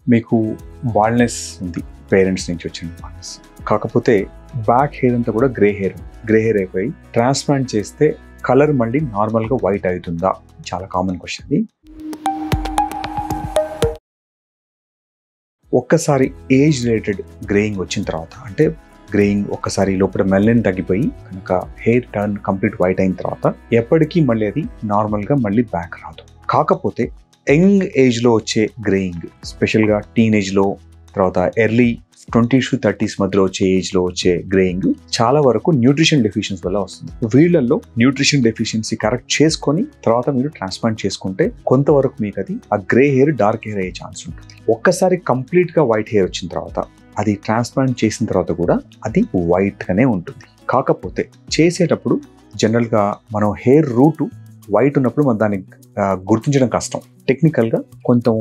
మీకు బాల్నెస్ ఉంది పేరెంట్స్ నుంచి వచ్చిన బాల్నెస్ కాకపోతే బ్యాక్ హెయిర్ అంతా కూడా గ్రే హెయిర్ గ్రే హెయిర్ అయిపోయి ట్రాన్స్ప్లాంట్ చేస్తే కలర్ మళ్ళీ నార్మల్గా వైట్ అవుతుందా చాలా కామన్ క్వశ్చన్ ఇది ఒక్కసారి ఏజ్ రిలేటెడ్ గ్రేయింగ్ వచ్చిన తర్వాత అంటే గ్రేయింగ్ ఒక్కసారి లోపల మెల్లన్ తగ్గిపోయి కనుక హెయిర్ టర్న్ కంప్లీట్ వైట్ అయిన తర్వాత ఎప్పటికీ మళ్ళీ అది నార్మల్గా మళ్ళీ బ్యాక్ రాదు కాకపోతే యంగ్ ఏజ్లో వచ్చే గ్రేయింగ్ స్పెషల్గా టీనేజ్లో తర్వాత ఎర్లీ ట్వంటీస్ టు థర్టీస్ మధ్యలో వచ్చే ఏజ్లో వచ్చే గ్రేయింగ్ చాలా వరకు న్యూట్రిషన్ డెఫిషియన్స్ వల్ల వస్తుంది వీళ్ళల్లో న్యూట్రిషన్ డెఫిషియన్సీ కరెక్ట్ చేసుకొని తర్వాత మీరు ట్రాన్స్ప్లాంట్ చేసుకుంటే కొంతవరకు మీకు అది ఆ గ్రే హెయిర్ డార్క్ హెయిర్ అయ్యే ఛాన్స్ ఉంటుంది ఒక్కసారి కంప్లీట్గా వైట్ హెయిర్ వచ్చిన తర్వాత అది ట్రాన్స్ప్లాంట్ చేసిన తర్వాత కూడా అది వైట్గానే ఉంటుంది కాకపోతే చేసేటప్పుడు జనరల్గా మనం హెయిర్ రూట్ వైట్ ఉన్నప్పుడు మనం దాన్ని ఆ, గుర్తించడం కష్టం టెక్నికల్గా కొంచెం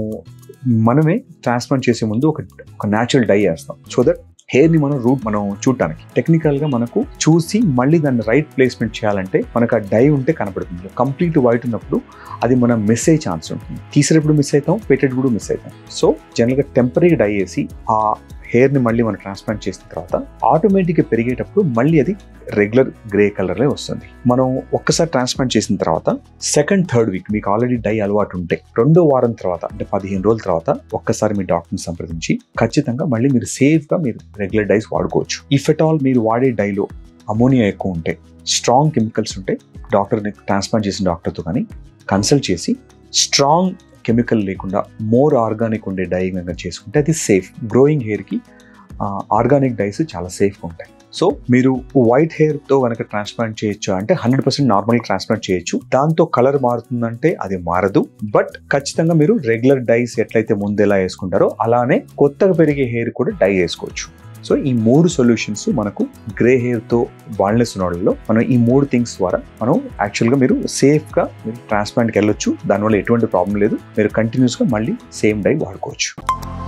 మనమే ట్రాన్స్ప్లాంట్ చేసే ముందు ఒక ఒక న్యాచురల్ డై వేస్తాం సో దట్ హెయిర్ని మనం రూట్ మనం చూడటానికి టెక్నికల్గా మనకు చూసి మళ్ళీ దాన్ని రైట్ ప్లేస్మెంట్ చేయాలంటే మనకు ఆ డై ఉంటే కనపడుతుంది కంప్లీట్ వైట్ ఉన్నప్పుడు అది మనం మిస్ అయ్యే ఛాన్స్ ఉంటుంది తీసేటప్పుడు మిస్ అవుతాం పెట్టేటప్పుడు మిస్ అవుతాం సో జనరల్గా టెంపరీ డై వేసి ఆ హెయిర్ని మళ్ళీ మనం ట్రాన్స్ప్లాంట్ చేసిన తర్వాత ఆటోమేటిక్గా పెరిగేటప్పుడు మళ్ళీ అది రెగ్యులర్ గ్రే కలర్లో వస్తుంది మనం ఒక్కసారి ట్రాన్స్ప్లాంట్ చేసిన తర్వాత సెకండ్ థర్డ్ వీక్ మీకు ఆల్రెడీ డై అలవాటు ఉంటే రెండో వారం తర్వాత అంటే పదిహేను రోజుల తర్వాత ఒక్కసారి మీ డాక్టర్ని సంప్రదించి ఖచ్చితంగా మళ్ళీ మీరు సేఫ్గా మీరు రెగ్యులర్ డైస్ వాడుకోవచ్చు ఇఫ్ ఎట్ ఆల్ మీరు వాడే డైలో అమోనియా ఎక్కువ ఉంటే స్ట్రాంగ్ కెమికల్స్ ఉంటే డాక్టర్ని ట్రాన్స్ప్లాంట్ చేసిన డాక్టర్తో కానీ కన్సల్ట్ చేసి స్ట్రాంగ్ కెమికల్ లేకుండా మోర్ ఆర్గానిక్ ఉండే డై కనుక చేసుకుంటే అది సేఫ్ గ్రోయింగ్ హెయిర్కి ఆర్గానిక్ డైస్ చాలా సేఫ్గా ఉంటాయి సో మీరు వైట్ హెయిర్తో కనుక ట్రాన్స్ప్లాంట్ చేయొచ్చు అంటే హండ్రెడ్ పర్సెంట్ నార్మల్ ట్రాన్స్ప్లాంట్ చేయొచ్చు దాంతో కలర్ మారుతుందంటే అది మారదు బట్ ఖచ్చితంగా మీరు రెగ్యులర్ డైస్ ఎట్లయితే ముందు ఎలా వేసుకుంటారో అలానే కొత్తగా పెరిగే హెయిర్ కూడా డై వేసుకోవచ్చు సో ఈ మూడు సొల్యూషన్స్ మనకు గ్రే హెయిర్తో బాల్నెస్ ఉన్న వాళ్ళలో మనం ఈ మూడు థింగ్స్ ద్వారా మనం యాక్చువల్గా మీరు సేఫ్గా మీరు ట్రాన్స్ప్లాంట్కి వెళ్ళొచ్చు దానివల్ల ఎటువంటి ప్రాబ్లం లేదు మీరు కంటిన్యూస్గా మళ్ళీ సేమ్ డై వాడుకోవచ్చు